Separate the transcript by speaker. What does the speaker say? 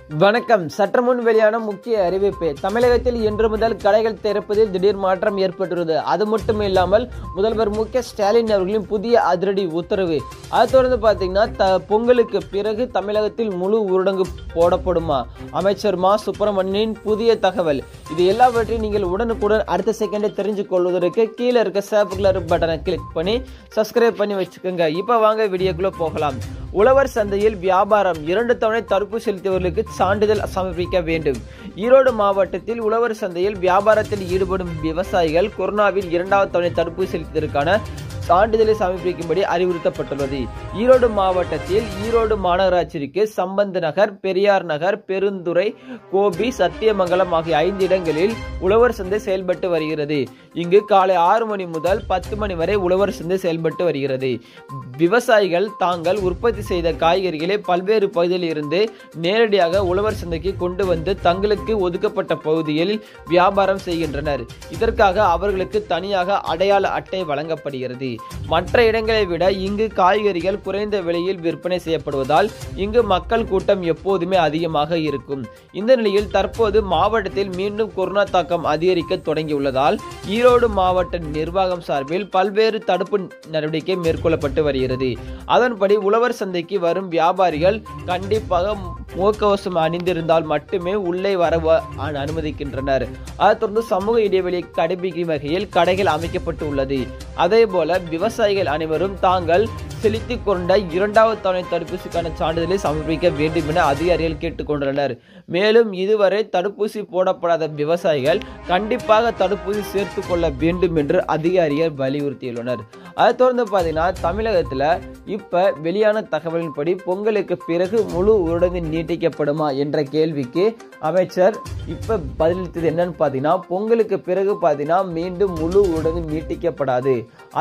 Speaker 1: வணக்கம் சற்று முன் வெளியான முக்கிய அறிவிப்பு தமிழகத்தில் இன்று முதல் கடைகள் திறப்பதில் திடீர் மாற்றம் ஏற்பட்டுள்ளது அது மட்டும் இல்லாமல் முதல்வர் மு க ஸ்டாலின் அவர்களின் புதிய அதிரடி உத்தரவு அதை தொடர்ந்து பார்த்தீங்கன்னா த பொங்கலுக்கு பிறகு தமிழகத்தில் முழு ஊரடங்கு போடப்படுமா அமைச்சர் மா சுப்பிரமணியனின் புதிய தகவல் இது எல்லாவற்றையும் நீங்கள் உடனுக்குடன் அடுத்த செகண்டே தெரிஞ்சு கொள்வதற்கு கீழே இருக்க சேப் கலர் பட்டனை கிளிக் பண்ணி சப்ஸ்கிரைப் பண்ணி வச்சுக்கோங்க இப்போ வாங்க வீடியோக்குள்ளே போகலாம் உழவர் சந்தையில் வியாபாரம் இரண்டு தவணை தடுப்பு செலுத்தியவர்களுக்கு சான்றிதழ் சமர்ப்பிக்க வேண்டும் ஈரோடு மாவட்டத்தில் உழவர் சந்தையில் வியாபாரத்தில் ஈடுபடும் விவசாயிகள் கொரோனாவில் இரண்டாவது தவணை தடுப்பு செலுத்தியதற்கான சான்றிதழை சமர்ப்பிக்கும்படி அறிவுறுத்தப்பட்டுள்ளது ஈரோடு மாவட்டத்தில் ஈரோடு மாநகராட்சிக்கு சம்பந்த நகர் பெரியார் நகர் பெருந்துறை கோபி சத்தியமங்கலம் ஆகிய ஐந்து இடங்களில் உழவர் சந்தை செயல்பட்டு வருகிறது இங்கு காலை ஆறு மணி முதல் பத்து மணி வரை உழவர் சந்தை செயல்பட்டு வருகிறது விவசாயிகள் தாங்கள் உற்பத்தி செய்த காய்கறிகளை பல்வேறு பகுதியில் இருந்து நேரடியாக உழவர் சந்தைக்கு கொண்டு வந்து தங்களுக்கு ஒதுக்கப்பட்ட பகுதியில் வியாபாரம் செய்கின்றனர் இதற்காக அவர்களுக்கு தனியாக அடையாள அட்டை வழங்கப்படுகிறது மற்ற இடங்களை விட இங்கு காய்கறிகள் குறைந்த விலையில் விற்பனை செய்யப்படுவதால் இங்கு மக்கள் கூட்டம் எப்போதுமே அதிகமாக இருக்கும் இந்த நிலையில் தற்போது மாவட்டத்தில் மீண்டும் கொரோனா தாக்கம் அதிகரிக்க தொடங்கியுள்ளதால் ஈரோடு மாவட்ட நிர்வாகம் சார்பில் பல்வேறு தடுப்பு நடவடிக்கை மேற்கொள்ளப்பட்டு வருகிறது அதன்படி உழவர் சந்தைக்கு வரும் வியாபாரிகள் கண்டிப்பாக முகக்கவசம் அணிந்திருந்தால் மட்டுமே உள்ளே வர அனுமதிக்கின்றனர் அதைத் தொடர்ந்து சமூக இடைவெளி கடைபிடிக்கும் வகையில் கடைகள் அமைக்கப்பட்டு உள்ளது அதே போல விவசாயிகள் அனைவரும் தாங்கள் செலுத்திக் கொண்ட இரண்டாவது தவணை தடுப்பூசிக்கான சான்றிதழை சமர்ப்பிக்க வேண்டும் என அதிகாரிகள் கேட்டுக்கொண்டுள்ளனர் மேலும் இதுவரை தடுப்பூசி போடப்படாத விவசாயிகள் கண்டிப்பாக தடுப்பூசி சேர்த்து கொள்ள வேண்டும் என்று அதிகாரிகள் வலியுறுத்தியுள்ளனர் அதை தொடர்ந்து பார்த்தீங்கன்னா தமிழகத்தில் இப்போ வெளியான தகவலின்படி பொங்கலுக்கு பிறகு முழு ஊரடங்கு நீட்டிக்கப்படுமா என்ற கேள்விக்கு அமைச்சர் இப்போ பதிலளித்தது என்னன்னு பார்த்தீங்கன்னா பொங்கலுக்கு பிறகு பார்த்தீங்கன்னா மீண்டும் முழு ஊரடங்கு நீட்டிக்கப்படாது